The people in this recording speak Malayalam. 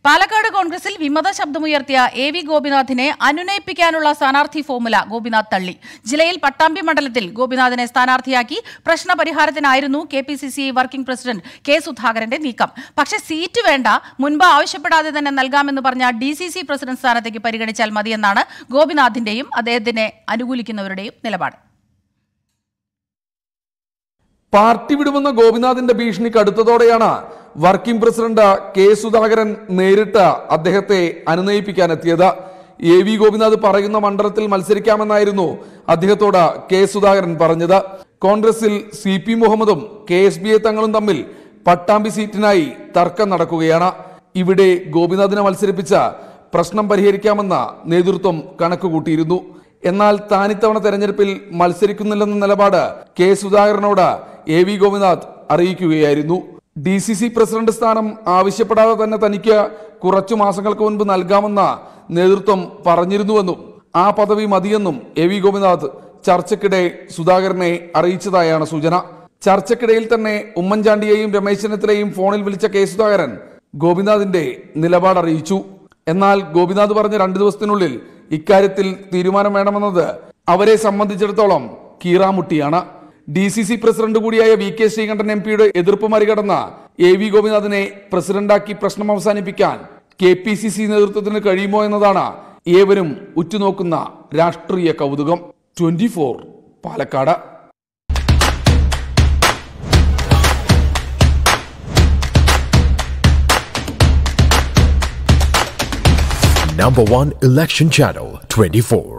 പാലക്കാട് കോൺഗ്രസിൽ വിമത ശബ്ദമുയർത്തിയ എ വി ഗോപിനാഥിനെ അനുനയിപ്പിക്കാനുള്ള സ്ഥാനാർത്ഥി ഫോർമുല ഗോപിനാഥ് തള്ളി ജില്ലയിൽ പട്ടാമ്പി മണ്ഡലത്തിൽ ഗോപിനാഥിനെ സ്ഥാനാർത്ഥിയാക്കി പ്രശ്ന പരിഹാരത്തിനായിരുന്നു K P C C working president K സുധാകരന്റെ നീക്കം പക്ഷേ സീറ്റ് വേണ്ട മുൻപ് ആവശ്യപ്പെടാതെ തന്നെ നൽകാമെന്ന് പറഞ്ഞ ഡി സി സി പ്രസിഡന്റ് സ്ഥാനത്തേക്ക് പരിഗണിച്ചാൽ മതിയെന്നാണ് ഗോപിനാഥിന്റെയും അദ്ദേഹത്തിനെ അനുകൂലിക്കുന്നവരുടെയും നിലപാട് പാർട്ടി വിടുമെന്ന ഗോപിനാഥിന്റെ ഭീഷണി കടുത്തതോടെയാണ് വർക്കിംഗ് പ്രസിഡന്റ് കെ സുധാകരൻ നേരിട്ട് അദ്ദേഹത്തെ അനുനയിപ്പിക്കാനെത്തിയത് എ വി ഗോപിനാഥ് പറയുന്ന മണ്ഡലത്തിൽ മത്സരിക്കാമെന്നായിരുന്നു അദ്ദേഹത്തോട് കെ സുധാകരൻ പറഞ്ഞത് കോൺഗ്രസിൽ സി പി മുഹമ്മദും കെ എസ് ബി എ തങ്ങളും തമ്മിൽ പട്ടാമ്പി സീറ്റിനായി തർക്കം നടക്കുകയാണ് ഇവിടെ ഗോപിനാഥിനെ മത്സരിപ്പിച്ച പ്രശ്നം പരിഹരിക്കാമെന്ന നേതൃത്വം കണക്കുകൂട്ടിയിരുന്നു എന്നാൽ താൻ ഇത്തവണ തെരഞ്ഞെടുപ്പിൽ മത്സരിക്കുന്നില്ലെന്ന നിലപാട് കെ സുധാകരനോട് എ വി ഗോപിനാഥ് അറിയിക്കുകയായിരുന്നു ഡി സി സി പ്രസിഡന്റ് സ്ഥാനം ആവശ്യപ്പെടാതെ തന്നെ തനിക്ക് കുറച്ചു മാസങ്ങൾക്ക് മുൻപ് നൽകാമെന്ന നേതൃത്വം പറഞ്ഞിരുന്നുവെന്നും ആ പദവി മതിയെന്നും എ വി ഗോപിനാഥ് ചർച്ചയ്ക്കിടെ സുധാകരനെ അറിയിച്ചതായാണ് സൂചന ചർച്ചയ്ക്കിടയിൽ തന്നെ ഉമ്മൻചാണ്ടിയെയും രമേശ് ചെന്നിത്തലയും ഫോണിൽ വിളിച്ച കെ സുധാകരൻ ഗോപിനാഥിന്റെ നിലപാട് അറിയിച്ചു എന്നാൽ ഗോപിനാഥ് പറഞ്ഞ രണ്ടു ദിവസത്തിനുള്ളിൽ ഇക്കാര്യത്തിൽ തീരുമാനം വേണമെന്നത് അവരെ സംബന്ധിച്ചിടത്തോളം കീറാമുട്ടിയാണ് ഡി സി സി പ്രസിഡന്റ് കൂടിയായ വി കെ ശ്രീകണ്ഠൻ എം പിയുടെ എതിർപ്പ് മറികടന്ന എ വി ഗോപിനാഥിനെ പ്രസിഡന്റാക്കി പ്രശ്നം അവസാനിപ്പിക്കാൻ കെ പി സി സി നേതൃത്വത്തിന് കഴിയുമോ എന്നതാണ് ഏവരും ഉറ്റുനോക്കുന്ന രാഷ്ട്രീയ കൗതുകം twenty four Palakkad Number one election channel 24.